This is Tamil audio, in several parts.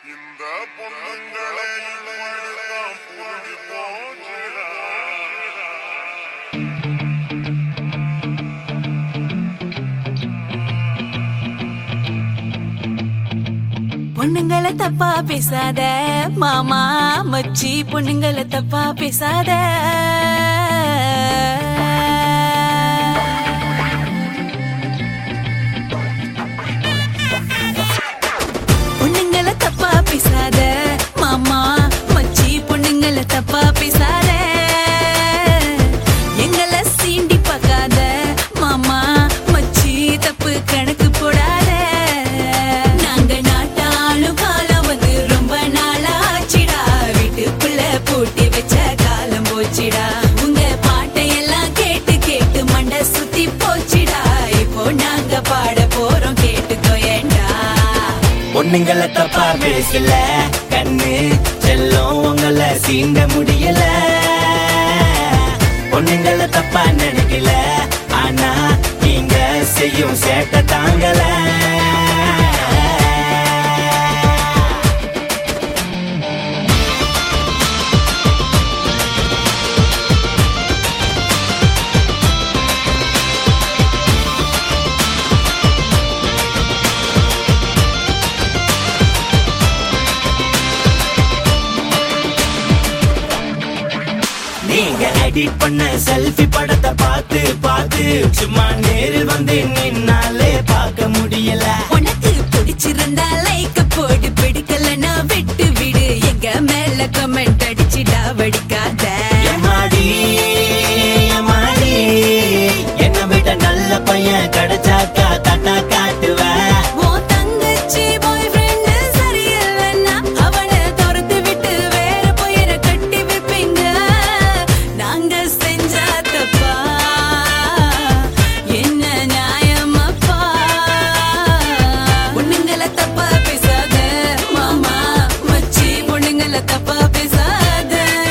இந்த பொண்ணுங்களை இப்படித்தான் புரிஞ்சு போச்சுடா பொண்ணுங்களை தப்பா பேசாத மாமா மச்சி பொண்ணுங்களை தப்பா பேசாத பொண்ணுங்களை தப்பா பேசாத மாமா மச்சி பொண்ணுங்களை தப்பா பேசாத எங்களை சீண்டி பார்க்காத மாமா மச்சி தப்பு கணக்கு போடாத நாங்க நாட்டாளும் காலம் வந்து ரொம்ப நாளாச்சிடா வீட்டுக்குள்ள பூட்டி வச்ச காலம் போச்சிடா உங்க பாட்டையெல்லாம் கேட்டு கேட்டு மண்டை சுத்தி போச்சிடா இப்போ நாங்க பாட போறோம் கேட்டுக்கோ ஏண்டா பொண்ணுங்களை தப்பா பேசல கண்ணு செல்லம் உங்களை சீண்ட முடியல பொண்ணுங்களை தப்பா நினைக்கல ஆனா நீங்க செய்யும் சேட்டை தாங்கல நீங்க எடிட் பண்ண செல்ஃபி படத்தை பார்த்து பார்த்து சும்மா நேரில் வந்து நின்னாலே பார்க்க முடியல உனக்கு பிடிச்சிருந்தா லைக் போடு பிடிக்கலன்னா விட்டு விடு எங்க மேல கமெண்ட் அடிச்சிடா வடிக்காத எம்மாடி, எம்மாடி, என்னை விட நல்ல பையன் கிடைச்சாக்கா தட்டா காட்டுவேன் உன் தங்கச்சி பாய் ஃப்ரெண்ட் சரியில்லைன்னா அவனை துரத்து விட்டு வேற போயிட கட்டி வைப்பீங்க நாங்க செஞ்சா தப்பா என்ன நியாயமப்பா பொண்ணுங்களை தப்பா பேசாத மாமா மச்சி பொண்ணுங்களை தப்பா பேசாத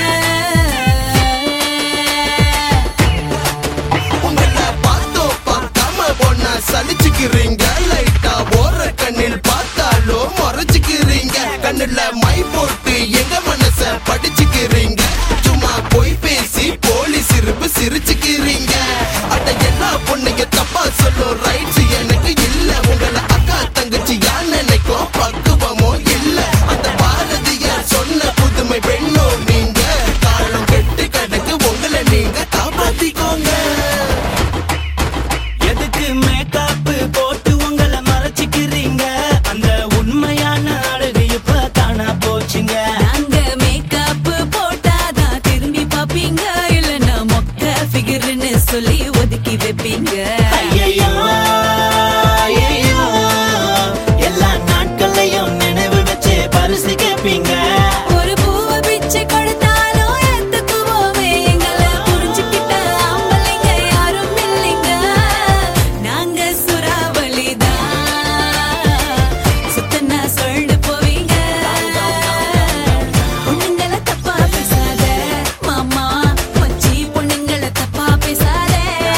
உங்களை பார்த்தோம் பார்க்காம பொண்ணா சலிச்சுக்கிறீங்க லைட்டா ஓர கண்ணில் பார்த்தாலும் முறைச்சுக்கிறீங்க கண்ணுல மை போட்டு எங்க மனச படிச்சுக்கிறீங்க சும்மா போய் பேசி போலி சிரிப்பு சிரிச்சுக்கிறீங்க அட எல்லா பொண்ணுங்க தப்பா சொல்லும் ரைட்ஸ் எனக்கு இல்ல உங்களை அக்கா தங்கச்சி யார் நினைக்கும் பக்குவமோ இல்ல அந்த பாரதியார் சொன்ன புதுமை பெண்ணோ நீங்க காலம் கெட்டு கிடக்கு உங்களை நீங்க காப்பாத்திக்கோங்க எதுக்கு மேக்கப் போட்டு உங்களை மறைச்சிக்கிறீங்க அந்த உண்மையான அழகு இப்ப காணா போச்சுங்க நாங்க மேக்கப் போட்டாதான் திரும்பி பாப்பீங்க இல்லன்னா மொக்க ஃபிகர்னு சொல்லி ஒதுக்கி வைப்பீங்க ஐயையோ, ஐயையோ, எல்லா நாட்களையும் நினைவு வச்சு பரிசு கேட்பீங்க ஒரு பூவை பிச்சை கொடுத்தாலும் ஏத்துக்குவோமே எங்களை புரிஞ்சுக்கிட்ட ஆம்பளைங்க யாரும் இல்லைங்க நாங்க சுறாவளிதான் சுத்தனா சொல்லு போவீங்க பொண்ணுங்களை தப்பா பேசாத மாமா மச்சி பொண்ணுங்களை தப்பா பேசாத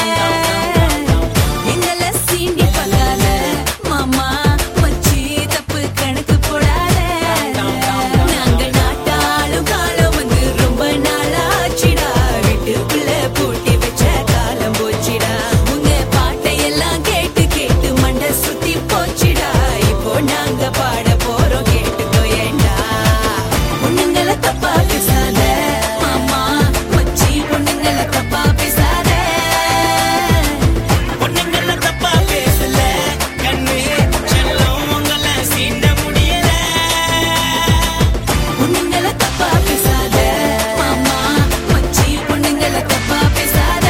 எங்களை சீண்டி பார்க்காத மாமா மச்சி தப்பு கணக்கு போடாத நாங்க நாட்டாளும் காலம் வந்து ரொம்ப நாளாச்சிடா வீட்டுக்குள்ள பூட்டி வச்ச காலம் போச்சிடா உங்க பாட்டையெல்லாம் கேட்டு கேட்டு மண்டை சுத்தி போச்சிடா இப்போ நாங்க பாட போறோம் கேட்டுக்கோ ஏண்டா பொண்ணுங்களை தப்பா பேசாத மாமா மச்சி பொண்ணுங்களை தப்பா பேசாத பொண்ணுங்கள தப்பா பேசல கண்ணு செல்லம் உங்களை சீண்ட முடியல பொண்ணுங்களை தப்பா பேசாத மாமா மச்சி பொண்ணுங்களை தப்பா பேசாத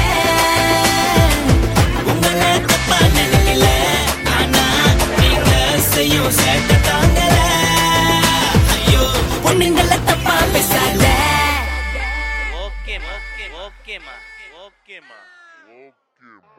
உங்களை தப்பா நினைக்கல ஆனா நீங்க செய்யும் சேட்டை தாங்கல ஐயோ பொண்ணுங்களை தப்பா பேசாத ஓகேம்மா ஓகே ஓகேம்மா ஓகேம்மா ஓகேம்மா